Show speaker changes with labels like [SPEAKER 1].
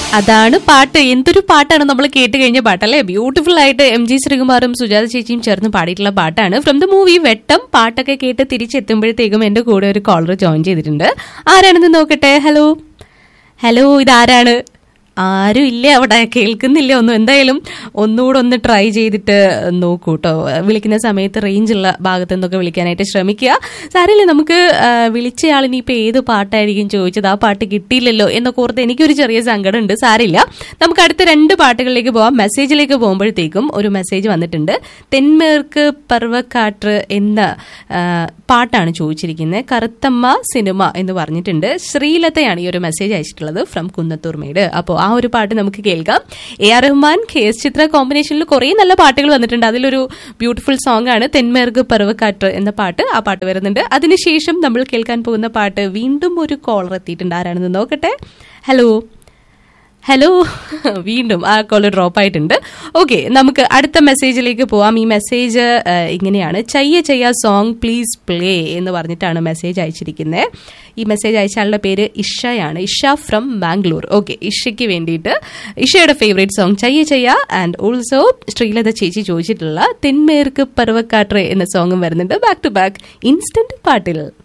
[SPEAKER 1] അതാണ് പാട്ട് എന്തൊരു പാട്ടാണ് നമ്മൾ കേട്ട് കഴിഞ്ഞ പാട്ടല്ലേ ബ്യൂട്ടിഫുൾ ആയിട്ട് എം ജി ശ്രീകുമാറും സുജാത ചേച്ചിയും ചേർന്ന് പാടിയിട്ടുള്ള പാട്ടാണ് ഫ്രം ദ മൂവി വെട്ടം പാട്ടൊക്കെ കേട്ട് തിരിച്ചെത്തുമ്പോഴത്തേക്കും എന്റെ കൂടെ ഒരു കോളർ ജോയിൻ ചെയ്തിട്ടുണ്ട് ആരാണെന്ന് നോക്കട്ടെ ഹലോ ഹലോ ഇതാരാണ് ആരും ഇല്ല അവിടെ കേൾക്കുന്നില്ല ഒന്നും എന്തായാലും ഒന്നുകൂടെ ഒന്ന് ട്രൈ ചെയ്തിട്ട് നോക്കൂ കേട്ടോ വിളിക്കുന്ന സമയത്ത് റേഞ്ച് ഉള്ള ഭാഗത്തു നിന്നൊക്കെ വിളിക്കാനായിട്ട് ശ്രമിക്കുക സാരമില്ല നമുക്ക് ആ, വിളിച്ചയാൾ ഇനിയിപ്പോൾ ഏത് പാട്ടായിരിക്കും ചോദിച്ചത് ആ പാട്ട് കിട്ടിയില്ലല്ലോ എന്നൊക്കെ ഓർത്ത് എനിക്കൊരു ചെറിയ സങ്കടം ഉണ്ട് സാരില്ല നമുക്ക് അടുത്ത രണ്ട് പാട്ടുകളിലേക്ക് പോവാം മെസ്സേജിലേക്ക് പോകുമ്പോഴത്തേക്കും ഒരു മെസ്സേജ് വന്നിട്ടുണ്ട് തെന്മേർക്ക് പർവ്വക്കാറ്റ് എന്ന ആ, പാട്ടാണ് ചോദിച്ചിരിക്കുന്നത് കറുത്തമ്മ സിനിമ എന്ന് പറഞ്ഞിട്ടുണ്ട് ശ്രീലതയാണ് ഈ ഒരു മെസ്സേജ് അയച്ചിട്ടുള്ളത് ഫ്രം കുന്നത്തൂർ മേട് അപ്പോൾ ആ ഒരു പാട്ട് നമുക്ക് കേൾക്കാം A R Rahman K S Chithra കോമ്പിനേഷനിൽ കുറേ നല്ല പാട്ടുകൾ വന്നിട്ടുണ്ട് അതിലൊരു ബ്യൂട്ടിഫുൾ സോങ് ആണ് തെന്മേർക്ക് പർവ്വക്കാറ്റ് എന്ന പാട്ട് ആ പാട്ട് വരുന്നുണ്ട് അതിനുശേഷം നമ്മൾ കേൾക്കാൻ പോകുന്ന പാട്ട് വീണ്ടും ഒരു കോളർ എത്തിയിട്ടുണ്ട് ആരാണെന്ന് നോക്കട്ടെ ഹലോ ഹലോ വീണ്ടും ആ കോൾ ഡ്രോപ്പ് ആയിട്ടുണ്ട് ഓക്കെ നമുക്ക് അടുത്ത മെസ്സേജിലേക്ക് പോവാം ഈ മെസ്സേജ് ഇങ്ങനെയാണ് Chaiyya Chaiyya song please play എന്ന് പറഞ്ഞിട്ടാണ് മെസ്സേജ് അയച്ചിരിക്കുന്നത് ഈ മെസ്സേജ് അയച്ച ആളുടെ പേര് ഇഷയാണ് ഇഷ ഫ്രം ബാംഗ്ലൂർ ഓക്കെ ഇഷയ്ക്ക് വേണ്ടിയിട്ട് ഇഷയുടെ favourite song Chaiyya Chaiyya and also Sreelatha ചേച്ചി ചോദിച്ചിട്ടുള്ള തെന്മേർക്ക് പർവക്കാട്രെ എന്ന സോങ്ങും വരുന്നുണ്ട് ബാക്ക് ടു ബാക്ക് ഇൻസ്റ്റന്റ് പാട്ടിൽ